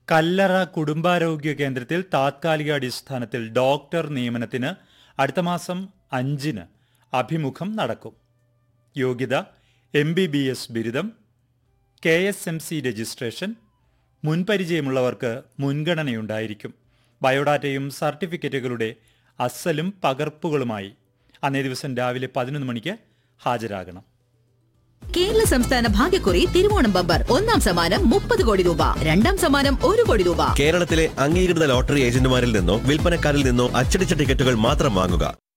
കല്ലറ കുടുംബാരോഗ്യ കേന്ദ്രത്തിൽ താത്കാലിക അടിസ്ഥാനത്തിൽ ഡോക്ടർ നിയമനത്തിന് അടുത്ത മാസം അഞ്ചിന് അഭിമുഖം നടക്കും യോഗ്യത എം ബി ബി എസ് ബിരുദം K S M C registration മുൻപരിചയമുള്ളവർക്ക് മുൻഗണനയുണ്ടായിരിക്കും ബയോഡാറ്റയും സർട്ടിഫിക്കറ്റുകളുടെ അസലും പകർപ്പുകളുമായി അന്നേ ദിവസം രാവിലെ പതിനൊന്ന് മണിക്ക് ഹാജരാകണം കേരള സംസ്ഥാന ഭാഗ്യക്കുറി തിരുവോണം ബമ്പർ ഒന്നാം സമ്മാനം മുപ്പത് കോടി രൂപ രണ്ടാം സമ്മാനം ഒരു കോടി രൂപ കേരളത്തിലെ അംഗീകൃത ലോട്ടറി ഏജന്റുമാരിൽ നിന്നോ വിൽപ്പനക്കാരിൽ നിന്നോ അച്ചടിച്ച ടിക്കറ്റുകൾ മാത്രം വാങ്ങുക